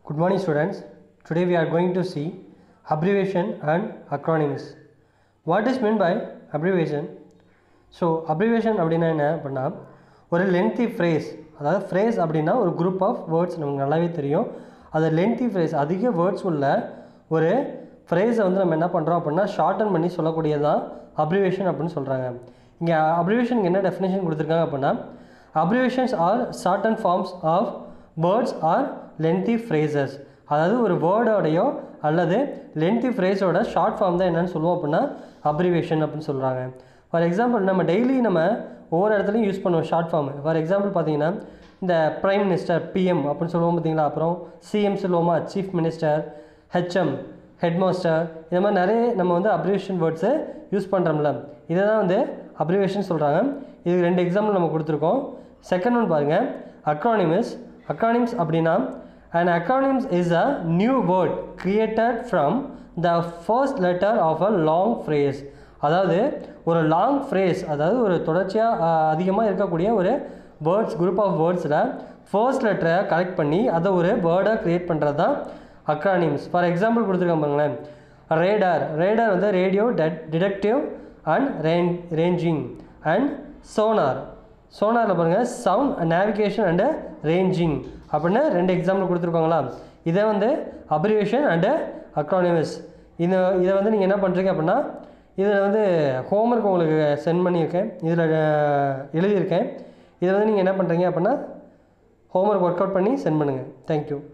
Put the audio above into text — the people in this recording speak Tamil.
Good morning students. Today we are going to see abbreviation and acronyms. What is meant by abbreviation? So abbreviation அப்படின்னா என்ன அப்படின்னா ஒரு லென்த்தி ஃப்ரேஸ் அதாவது ஃப்ரேஸ் அப்படின்னா ஒரு குரூப் ஆஃப் வேர்ட்ஸ் நமக்கு நல்லாவே தெரியும் அது லென்த்தி ஃப்ரேஸ் அதிக வேர்ட்ஸ் உள்ள ஒரு ஃப்ரேஸை வந்து நம்ம என்ன பண்ணுறோம் அப்படின்னா ஷார்டன் பண்ணி சொல்லக்கூடியது தான் அப்ரிவேஷன் அப்படின்னு சொல்கிறாங்க இங்கே அப்ரிவேஷனுக்கு என்ன டெஃபினேஷன் கொடுத்துருக்காங்க அப்படின்னா abbreviations are shorten forms of words or lengthy phrases அதாவது ஒரு வேர்டோடையோ அல்லது லென்த்தி ஃப்ரேஸோட ஷார்ட் ஃபார்ம் தான் என்னன்னு சொல்லுவோம் அப்படின்னா அப்ரிவேஷன் அப்படின்னு சொல்கிறாங்க ஃபார் எக்ஸாம்பிள் நம்ம டெய்லி நம்ம ஒவ்வொரு இடத்துலையும் யூஸ் பண்ணுவோம் ஷார்ட் ஃபார்ம் ஃபார் எக்ஸாம்பிள் பார்த்தீங்கன்னா இந்த ப்ரைம் மினிஸ்டர் பிஎம் அப்படின்னு சொல்லுவோம் பார்த்தீங்களா அப்புறம் சிஎம் சொல்லுவோமா சீஃப் மினிஸ்டர் ஹெச்எம் ஹெட்மாஸ்டர் இந்த மாதிரி நிறைய நம்ம வந்து அப்ரிவேஷன் வேர்ட்ஸை யூஸ் பண்ணுறோம்ல இதை தான் வந்து அப்ரிவேஷன் சொல்கிறாங்க இதுக்கு ரெண்டு எக்ஸாம்பிள் நம்ம கொடுத்துருக்கோம் செகண்ட் ஒன் பாருங்கள் அக்ரானிமிஸ் அக்ரானிம்ஸ் அப்படின்னா an acronyms is a new word created from the first letter of a long phrase அதாவது ஒரு லாங் ஃப்ரேஸ் அதாவது ஒரு தொடர்ச்சியாக அதிகமாக இருக்கக்கூடிய ஒரு வேர்ட்ஸ் குரூப் ஆஃப் வேர்ட்ஸில் ஃபர்ஸ்ட் லெட்டரை கலெக்ட் பண்ணி அதை ஒரு வேர்டாக க்ரியேட் பண்ணுறது தான் அக்ரானிம்ஸ் ஃபார் எக்ஸாம்பிள் கொடுத்துருக்கேன் பாருங்களேன் ரேடார் ரேடார் வந்து radio detective and ran ranging and sonar சோனாரில் பாருங்கள் சவுண்ட் நேவிகேஷன் அண்டு ரேஞ்சிங் அப்படின்னு ரெண்டு எக்ஸாம்பிள் கொடுத்துருக்காங்களா இதை வந்து அப்ரிவேஷன் அண்டு அக்ரானிமஸ் இதை இதை வந்து நீங்கள் என்ன பண்ணுறீங்க அப்படின்னா இதில் வந்து ஹோம்ஒர்க் உங்களுக்கு சென்ட் பண்ணியிருக்கேன் இதில் எழுதியிருக்கேன் இதை வந்து நீங்கள் என்ன பண்ணுறீங்க அப்படின்னா ஹோம்ஒர்க் ஒர்க் அவுட் பண்ணி சென்ட் பண்ணுங்கள் தேங்க்யூ